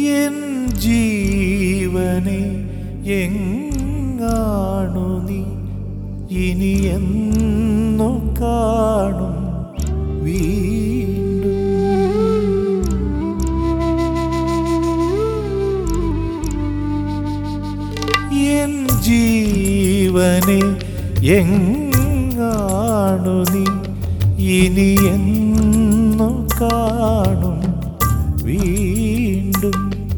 N ജീവനെ എങ്ങാണു നീ ഇനി എന്നു കാണും വീണ്ടും എൻ ജീവനെ എങ്ങാണു നീ ഇനി എന്നു കാണും വീണ്ടും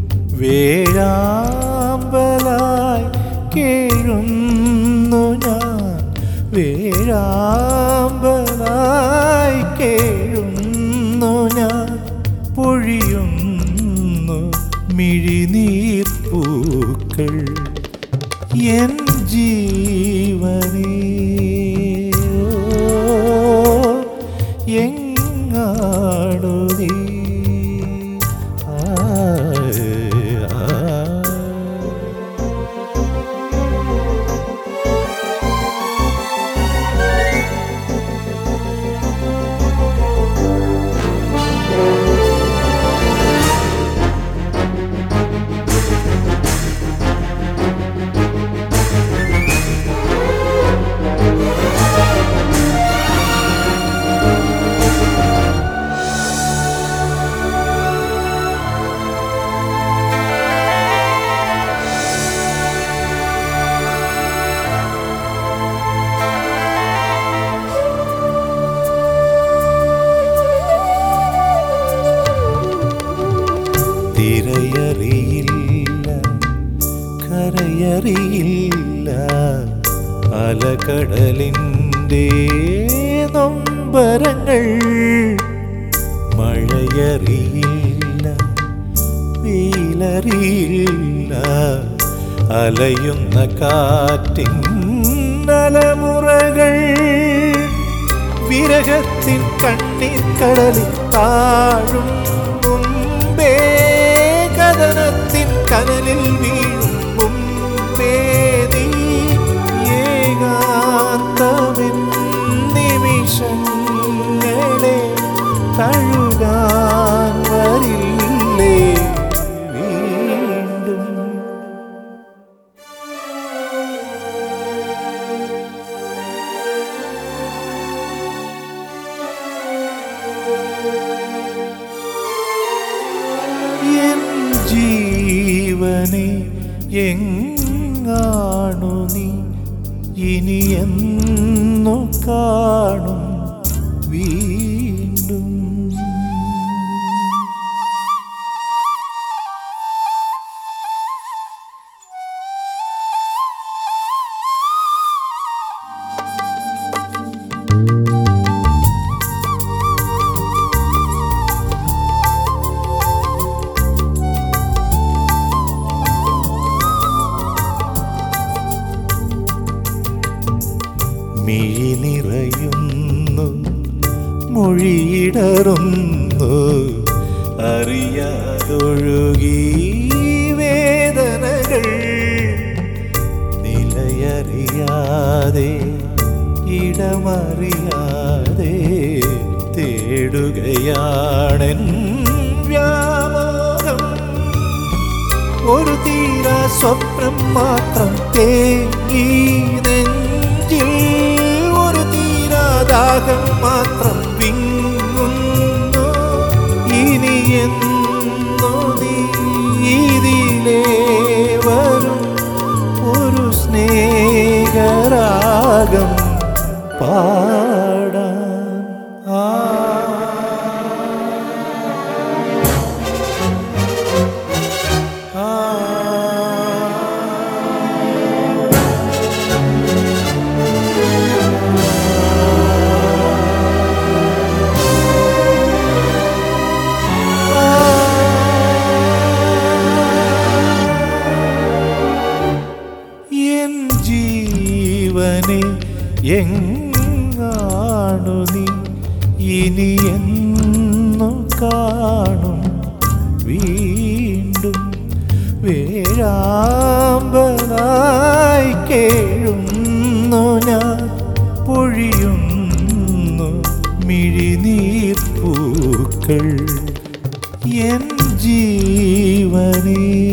വേഴാമ്പലായി കേഴുന്നു ഞാൻ വേഴാമ്പലായി കേഴുന്നു ഞാൻ പൊഴിയുന്നു മിഴിനീർപ്പൂക്കൾ എൻ ജീവനേ ഓ, എങ്ങാടു നീ ആ, ആ. തിരയറിയില്ല കരയറിയില്ല അലകടലിൻ്റെ നൊമ്പരങ്ങൾ മഴയറിയില്ല വെയിലറിയില്ല അലയുന്ന കാറ്റിൻ അലമുറകൾ വിരഹത്തിൻ കണ്ണീർ കടലിൽ താഴും മുമ്പേ കഥനത്തിൻ കനലിൽ വീഴും മുമ്പേ നീ ഏകാന്തമിൻ നിമിഷങ്ങളെ തഴുകാൻ വരില്ലേ വീണ്ടും എൻ ജീവനെ എങ്ങാണു നീ ഇനി എന്നു കാണും വീണ്ടും മിഴി നിറയുന്നു മൊഴിയിടറുന്നു അറിയാതൊഴുകി വേദനകൾ നിലയറിയാതെ ഇടമറിയാതെ തേടുകയാണെൻ വ്യാമോഹം ഒരു തീര സ്വപ്നം മാത്രം തേങ്ങി നെഞ്ചിൽ ഒരു തീരാദാഹം മാത്രം വിങ്ങുന്നു ഇനി എന്നോ നീ ഇതിലേ വരും ഒരു സ്നേഹരാഗം പാടാൻ ആ എൻ ജീവനെ എങ്ങാണു നീ ഇനി എന്നു കാണും വീണ്ടും വേഴാമ്പലായി കേഴുന്നു ഞാൻ പൊഴിയുന്നു മിഴിനീർപ്പൂക്കൾ എൻ ജീവനേ